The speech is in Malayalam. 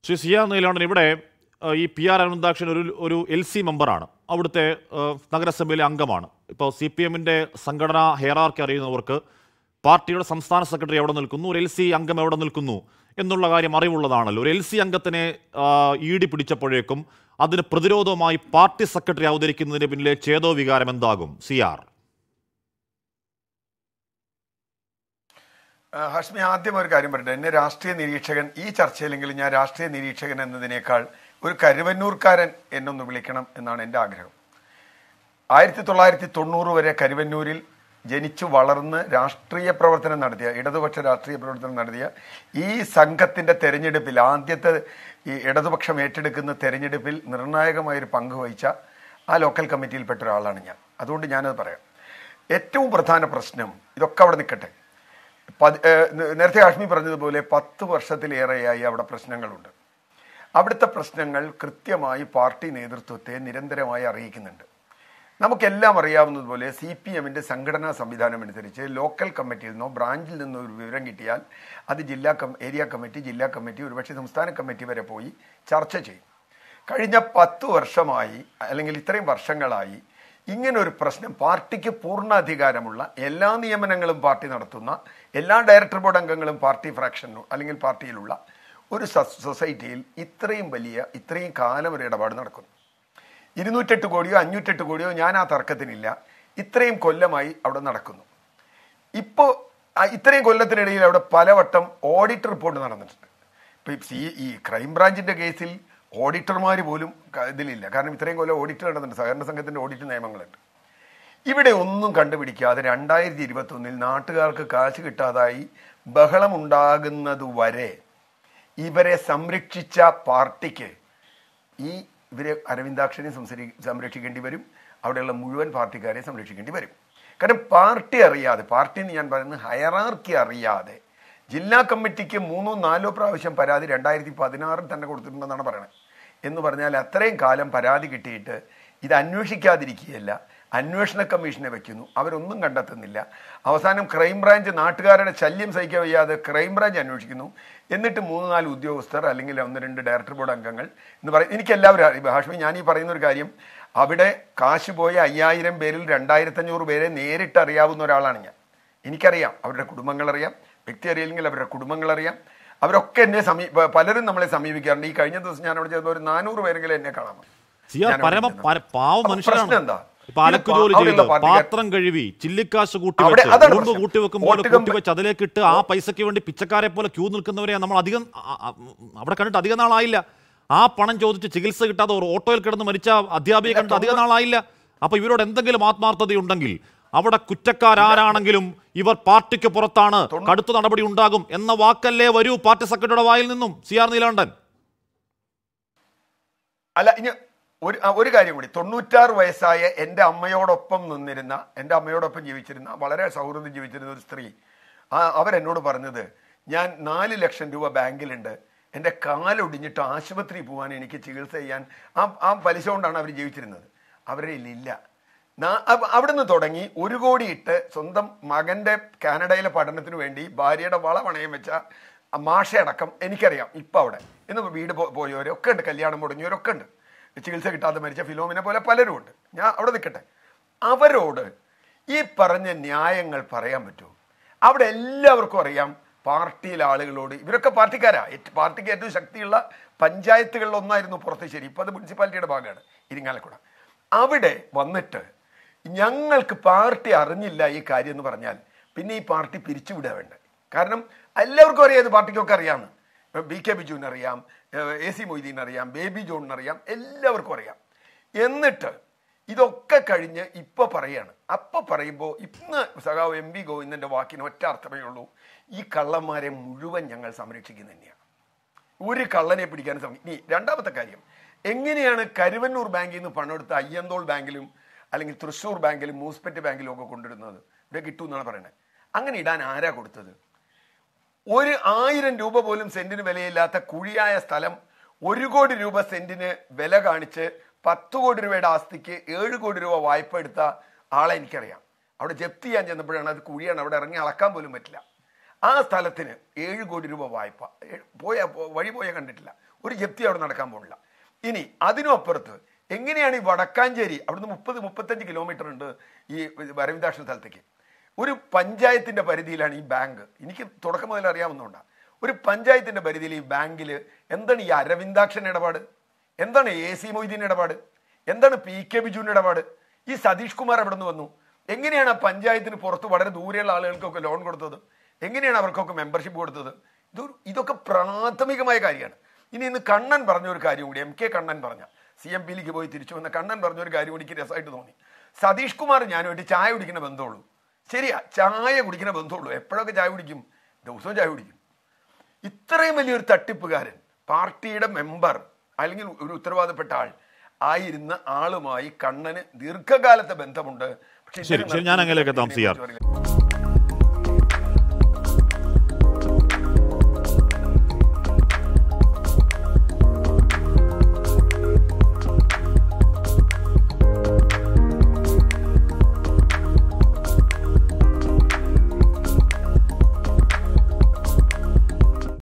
ശ്രീ സിയ നീലാണ്ടൻ ഇവിടെ ഏഹ്, ഈ പി ആർ അനന്താക്ഷൻ ഒരു ഒരു എൽ സി മെമ്പറാണ് അവിടുത്തെ ഏഹ്, നഗരസഭയിലെ അംഗമാണ് ഇപ്പോൾ സി പി എമ്മിൻ്റെ സംഘടനാ ഹെയറാർക്കി അറിയുന്നവർക്ക് പാർട്ടിയുടെ സംസ്ഥാന സെക്രട്ടറി എവിടെ നിൽക്കുന്നു ഒരു എൽ സി അംഗം എവിടെ നിൽക്കുന്നു എന്നുള്ള കാര്യം അറിവുള്ളതാണല്ലോ ഒരു എൽ സി അംഗത്തിനെ ഇ ഡി പിടിച്ചപ്പോഴേക്കും അതിന് പ്രതിരോധവുമായി പാർട്ടി സെക്രട്ടറി അവതരിക്കുന്നതിന് പിന്നിലെ ചേതോ വികാരം എന്താകും സി ആർ ആ, ഹാഷ്മി ആദ്യം ഒരു കാര്യം പറയട്ടെ എന്നെ രാഷ്ട്രീയ നിരീക്ഷകൻ ഈ ചർച്ചയിലെങ്കിലും ഞാൻ രാഷ്ട്രീയ നിരീക്ഷകൻ എന്നതിനേക്കാൾ ഒരു കരുവന്നൂർക്കാരൻ എന്നൊന്ന് വിളിക്കണം എന്നാണ് എൻ്റെ ആഗ്രഹം ആയിരത്തി തൊള്ളായിരത്തി തൊണ്ണൂറ് വരെ കരുവന്നൂരിൽ ജനിച്ചു വളർന്ന് രാഷ്ട്രീയ പ്രവർത്തനം നടത്തിയ ഇടതുപക്ഷ രാഷ്ട്രീയ പ്രവർത്തനം നടത്തിയ ഈ സംഘത്തിന്റെ തെരഞ്ഞെടുപ്പിൽ ആദ്യത്തെ ഈ ഇടതുപക്ഷം ഏറ്റെടുക്കുന്ന തെരഞ്ഞെടുപ്പിൽ നിർണായകമായൊരു പങ്ക് വഹിച്ച ആ ലോക്കൽ കമ്മിറ്റിയിൽപ്പെട്ട ഒരാളാണ് ഞാൻ അതുകൊണ്ട് ഞാനത് പറയാം ഏറ്റവും പ്രധാന പ്രശ്നം ഇതൊക്കെ അവിടെ നിൽക്കട്ടെ പതി- ഏഹ് നേ- നേരത്തെ കാശ്മീർ പറഞ്ഞതുപോലെ പത്ത് വർഷത്തിലേറെയായി അവിടെ പ്രശ്നങ്ങളുണ്ട് അവിടുത്തെ പ്രശ്നങ്ങൾ കൃത്യമായി പാർട്ടി നേതൃത്വത്തെ നിരന്തരമായി അറിയിക്കുന്നുണ്ട് നമുക്കെല്ലാം അറിയാവുന്നതുപോലെ സി പി എമ്മിന്റെ സംഘടനാ സംവിധാനം അനുസരിച്ച് ലോക്കൽ കമ്മിറ്റിയിൽ നിന്നോ ബ്രാഞ്ചിൽ നിന്നോ ഒരു വിവരം കിട്ടിയാൽ അത് ജില്ലാ കം ഏരിയ കമ്മിറ്റി ജില്ലാ കമ്മിറ്റി ഒരുപക്ഷെ സംസ്ഥാന കമ്മിറ്റി വരെ പോയി ചർച്ച ചെയ്യും കഴിഞ്ഞ പത്ത് വർഷമായി അല്ലെങ്കിൽ ഇത്രയും വർഷങ്ങളായി ഇങ്ങനെ ഒരു പ്രശ്നം പാർട്ടിക്ക് പൂർണ്ണ അധികാരമുള്ള എല്ലാ നിയമനങ്ങളും പാർട്ടി നടത്തുന്ന എല്ലാ ഡയറക്ടർ ബോർഡ് അംഗങ്ങളും പാർട്ടി ഫ്രാക്ഷനോ അല്ലെങ്കിൽ പാർട്ടിയിലുള്ള ഒരു സൊ- സൊസൈറ്റിയിൽ ഇത്രയും വലിയ ഇത്രയും കാലം ഒരു ഇടപാട് നടക്കുന്നു ഇരുന്നൂറ്റെട്ട് കോടിയോ അഞ്ഞൂറ്റെട്ട് കോടിയോ ഞാൻ ആ തർക്കത്തിനില്ല ഇത്രയും കൊല്ലമായി അവിടെ നടക്കുന്നു ഇപ്പോൾ ഇത്രയും കൊല്ലത്തിനിടയിൽ അവിടെ പലവട്ടം ഓഡിറ്റ് റിപ്പോർട്ട് നടന്നിട്ടുണ്ട് ഇപ്പൊ ഈ സി ഈ ക്രൈംബ്രാഞ്ചിന്റെ കേസിൽ ഓഡിറ്റർമാർ പോലും ക- ഇതിലില്ല കാരണം ഇത്രയും കൊല്ലം ഓഡിറ്റ് നടന്നിട്ടുണ്ട് സഹകരണ സംഘത്തിന്റെ ഓഡിറ്റ് നിയമങ്ങളുണ്ട് ഇവിടെ ഒന്നും കണ്ടുപിടിക്കാതെ രണ്ടായിരത്തി ഇരുപത്തി ഒന്നിൽ നാട്ടുകാർക്ക് കാശ് കിട്ടാതായി ബഹളമുണ്ടാകുന്നതുവരെ ഇവരെ സംരക്ഷിച്ച പാർട്ടിക്ക് ഈ ഇവരെ അരവിന്ദാക്ഷനെ സംസരി സംരക്ഷിക്കേണ്ടി വരും അവിടെയുള്ള മുഴുവൻ പാർട്ടിക്കാരെ സംരക്ഷിക്കേണ്ടി വരും കാരണം പാർട്ടി അറിയാതെ പാർട്ടി എന്ന് ഞാൻ പറയുന്നത് ഹയറാർക്കി അറിയാതെ ജില്ലാ കമ്മിറ്റിക്ക് മൂന്നോ നാലോ പ്രാവശ്യം പരാതി രണ്ടായിരത്തി പതിനാറിൽ തന്നെ കൊടുത്തിട്ടുണ്ടെന്നാണ് പറയുന്നത് എന്ന് പറഞ്ഞാൽ അത്രയും കാലം പരാതി കിട്ടിയിട്ട് ഇത് അന്വേഷിക്കാതിരിക്കുകയല്ല അന്വേഷണ കമ്മീഷനെ വെക്കുന്നു അവരൊന്നും കണ്ടെത്തുന്നില്ല അവസാനം ക്രൈംബ്രാഞ്ച് നാട്ടുകാരുടെ ശല്യം സഹിക്കാൻ വയ്യാതെ ക്രൈംബ്രാഞ്ച് അന്വേഷിക്കുന്നു എന്നിട്ട് മൂന്ന് നാല് ഉദ്യോഗസ്ഥർ അല്ലെങ്കിൽ ഒന്ന് രണ്ട് ഡയറക്ടർ ബോർഡ് അംഗങ്ങൾ എന്ന് പറയും എനിക്ക് എല്ലാവരും അറിയാം ഹാഷ്മി ഞാൻ ഈ പറയുന്ന ഒരു കാര്യം അവിടെ കാശ് പോയ അയ്യായിരം പേരിൽ രണ്ടായിരത്തഞ്ഞൂറ് പേരെ നേരിട്ട് അറിയാവുന്ന ഒരാളാണ് ഞാൻ എനിക്കറിയാം അവരുടെ കുടുംബങ്ങൾ അറിയാം വ്യക്തി അറിയില്ലെങ്കിൽ അവരുടെ കുടുംബങ്ങൾ അറിയാം അവരൊക്കെ എന്നെ സമീ പ- പലരും നമ്മളെ സമീപിക്കാറുണ്ട് ഈ കഴിഞ്ഞ ദിവസം ഞാൻ അവിടെ ചെന്നപ്പോൾ ഒരു നാനൂറ് പേരെങ്കിലും എന്നെ കാണാം സി ആർ ഞാൻ പരമ അവിടെ പര- പാവ അപ്പൊ മനുഷ്യരാണ് പ്രശ്നം എന്താ? ഇപ്പൊ അലക്ക് ജോലി അവിടെയുള്ള ചെയ്ത് പാർട്ടിക്കാർ- പാത്രം കഴുകി ചില്ലിക്കാശ് കൂട്ടി അവിടെ വെച്ച് അതാണ് ഉറുമ്പ് പ്രശ്നം. കൂട്ടി വെക്കുമ്പോൾ വോട്ട് കൂട്ടി കമ്പ- വെച്ച് അതിലേക്ക് ഇട്ട് ആ പൈസയ്ക്ക് വേണ്ടി പിച്ചക്കാരെ പോലെ ക്യൂ നിൽക്കുന്നവരെ നമ്മൾ അധികം ആ- ആ- അവിടെ കണ്ടിട്ട് അധികം നാളായില്ല ആ പണം ചോദിച്ച് ചികിത്സ കിട്ടാതെ ഒരു ഓട്ടോയിൽ കിടന്ന് മരിച്ച അധ്യാപിക കണ്ടിട്ട് അധികം നാളായില്ല അപ്പൊ ഇവരോട് എന്തെങ്കിലും ആത്മാർത്ഥതയുണ്ടെങ്കിൽ അവിടെ കുറ്റക്കാരാരാണെങ്കിലും ഇവർ പാർട്ടിക്ക് പുറത്താണ് കടുത്ത നടപടി ഉണ്ടാകും എന്ന വാക്കല്ലേ വരൂ പാർട്ടി സെക്രട്ടറിയുടെ വായിൽ നിന്നും സി ആർ നീലാണ്ടൻ അല്ല ഇനി ഒരു ആ, ഒരു കാര്യം കൂടി തൊണ്ണൂറ്റാറ് വയസ്സായ എൻ്റെ അമ്മയോടൊപ്പം നിന്നിരുന്ന എൻ്റെ അമ്മയോടൊപ്പം ജീവിച്ചിരുന്ന വളരെ സൗഹൃദം ജീവിച്ചിരുന്ന ഒരു സ്ത്രീ ആ അവരെന്നോട് പറഞ്ഞത് ഞാൻ നാല് ലക്ഷം രൂപ ബാങ്കിലുണ്ട് എൻ്റെ കാലൊടിഞ്ഞിട്ട് ആശുപത്രി പോകാൻ എനിക്ക് ചികിത്സ ചെയ്യാൻ ആ ആ പലിശ കൊണ്ടാണ് അവർ ജീവിച്ചിരുന്നത് അവരുടെ ഇല്ല നാ- അപ്പ- അവിടുന്ന് തുടങ്ങി ഒരു കോടി ഇട്ട് സ്വന്തം മകന്റെ കാനഡയിലെ പഠനത്തിന് വേണ്ടി ഭാര്യയുടെ വള പണയം വെച്ച ആ മാഷയടക്കം എനിക്കറിയാം ഇപ്പം അവിടെ ഇന്ന് വീട് പോ- പോയവരൊക്കെ ഉണ്ട് കല്യാണം മുടങ്ങിയവരൊക്കെ ഉണ്ട് ചികിത്സ കിട്ടാതെ മരിച്ച ഫിലോമിനെ പോലെ പലരും ഉണ്ട് ഞാൻ അവിടെ നിൽക്കട്ടെ അവരോട് ഈ പറഞ്ഞ ന്യായങ്ങൾ പറയാൻ പറ്റുമോ അവിടെ എല്ലാവർക്കും അറിയാം പാർട്ടിയിലെ ആളുകളോട് ഇവരൊക്കെ പാർട്ടിക്കാരാ ഏറ്റ- പാർട്ടിക്ക് ഏറ്റവും ശക്തിയുള്ള പഞ്ചായത്തുകളിൽ ഒന്നായിരുന്നു പുറത്തുശ്ശേരി ഇപ്പൊ അത് മുനിസിപ്പാലിറ്റിയുടെ ഭാഗമാണ് ഇരിങ്ങാലക്കുട അവിടെ വന്നിട്ട് ഞങ്ങൾക്ക് പാർട്ടി അറിഞ്ഞില്ല ഈ കാര്യം എന്ന് പറഞ്ഞാൽ പിന്നെ ഈ പാർട്ടി പിരിച്ചുവിടുക വേണ്ടത് കാരണം എല്ലാവർക്കും അറിയാം ഇത് പാർട്ടിക്കൊക്കെ അറിയാമെന്ന് ബി കെ ബിജുവിന് അറിയാം എ സി മൊയ്തീൻ അറിയാം ബേബി ജോണിന് അറിയാം എല്ലാവർക്കും അറിയാം എന്നിട്ട് ഇതൊക്കെ കഴിഞ്ഞ് ഇപ്പൊ പറയാണ് അപ്പൊ പറയുമ്പോൾ ഇന്ന് സഖാവ് എം ബി ഗോവിന്ദന്റെ വാക്കിന് ഒറ്റ അർത്ഥമേ ഉള്ളൂ ഈ കള്ളന്മാരെ മുഴുവൻ ഞങ്ങൾ സംരക്ഷിക്കുന്നത് തന്നെയാണ് ഒരു കള്ളനെ പിടിക്കാൻ ശ്രമിക്കും ഇനി രണ്ടാമത്തെ കാര്യം എങ്ങനെയാണ് കരുവന്നൂർ ബാങ്കിൽ നിന്ന് പണം എടുത്ത് അയ്യന്തോൾ ബാങ്കിലും അല്ലെങ്കിൽ തൃശ്ശൂർ ബാങ്കിലും മൂസ്പെറ്റ് ബാങ്കിലും ഒക്കെ കൊണ്ടുവരുന്നത് ഇവിടെ കിട്ടും എന്നാണ് പറയുന്നത് അങ്ങനെ ഇടാൻ ആരാ കൊടുത്തത് ഒരു ആയിരം രൂപ പോലും സെന്റിന് വിലയില്ലാത്ത കുഴിയായ സ്ഥലം ഒരു കോടി രൂപ സെന്റിന് വില കാണിച്ച് പത്ത് കോടി രൂപയുടെ ആസ്തിക്ക് ഏഴ് കോടി രൂപ വായ്പ എടുത്ത ആളെ എനിക്കറിയാം അവിടെ ജപ്തി ചെയ്യാൻ ചെന്നപ്പോഴാണ് അത് കുഴിയാണ് അവിടെ ഇറങ്ങി അളക്കാൻ പോലും പറ്റില്ല ആ സ്ഥലത്തിന് ഏഴ് കോടി രൂപ വായ്പ ഏ- പോയ പോ- വഴി പോയ കണ്ടിട്ടില്ല ഒരു ജപ്തി അവിടെ നടക്കാൻ പോണില്ല ഇനി അതിനും അപ്പുറത്ത് എങ്ങനെയാണ് ഈ വടക്കാഞ്ചേരി അവിടുന്ന് മുപ്പത് മുപ്പത്തഞ്ച് കിലോമീറ്റർ ഉണ്ട് ഈ അരവിന്ദാക്ഷ സ്ഥലത്തേക്ക് ഒരു പഞ്ചായത്തിന്റെ പരിധിയിലാണ് ഈ ബാങ്ക് എനിക്ക് തുടക്കം മുതൽ അറിയാവുന്നതുകൊണ്ടാണ് ഒരു പഞ്ചായത്തിന്റെ പരിധിയിൽ ഈ ബാങ്കിൽ എന്താണ് ഈ അരവിന്ദാക്ഷൻ ഇടപാട് എന്താണ് എ സി മൊയ്തീൻ ഇടപാട് എന്താണ് പി കെ ബിജുവിന്റെ ഇടപാട് ഈ സതീഷ് കുമാർ എവിടെ നിന്ന് വന്നു എങ്ങനെയാണ് ആ പഞ്ചായത്തിന് പുറത്ത് വളരെ ദൂരെയുള്ള ആളുകൾക്കൊക്കെ ലോൺ കൊടുത്തത് എങ്ങനെയാണ് അവർക്കൊക്കെ മെമ്പർഷിപ്പ് കൊടുത്തത് ഇതൊരു ഇതൊക്കെ പ്രാഥമികമായ കാര്യമാണ് ഇനി ഇന്ന് കണ്ണൻ പറഞ്ഞ ഒരു കാര്യം കൂടി എം കെ കണ്ണൻ പറഞ്ഞ സി എം പിയിലേക്ക് പോയി തിരിച്ചു വന്ന കണ്ണൻ പറഞ്ഞ ഒരു കാര്യം കൂടി എനിക്ക് രസമായിട്ട് തോന്നി സതീഷ് കുമാർ ഞാനുമായിട്ട് ചായ കുടിക്കുന്ന ബന്ധമുള്ളൂ ശരിയാ ചായ കുടിക്കുന്ന ബന്ധമുള്ളൂ എപ്പോഴൊക്കെ ചായ കുടിക്കും ദിവസവും ചായ കുടിക്കും ഇത്രയും വലിയൊരു തട്ടിപ്പുകാരൻ പാർട്ടിയുടെ മെമ്പർ അല്ലെങ്കിൽ ഒരു ഉത്തരവാദപ്പെട്ട ആൾ ആയിരുന്ന ആളുമായി കണ്ണന് ദീർഘകാലത്തെ ബന്ധമുണ്ട് പക്ഷേ ശരി ശരി ഞാൻ അങ്ങനെയൊക്കെ എത്താം സി ആർ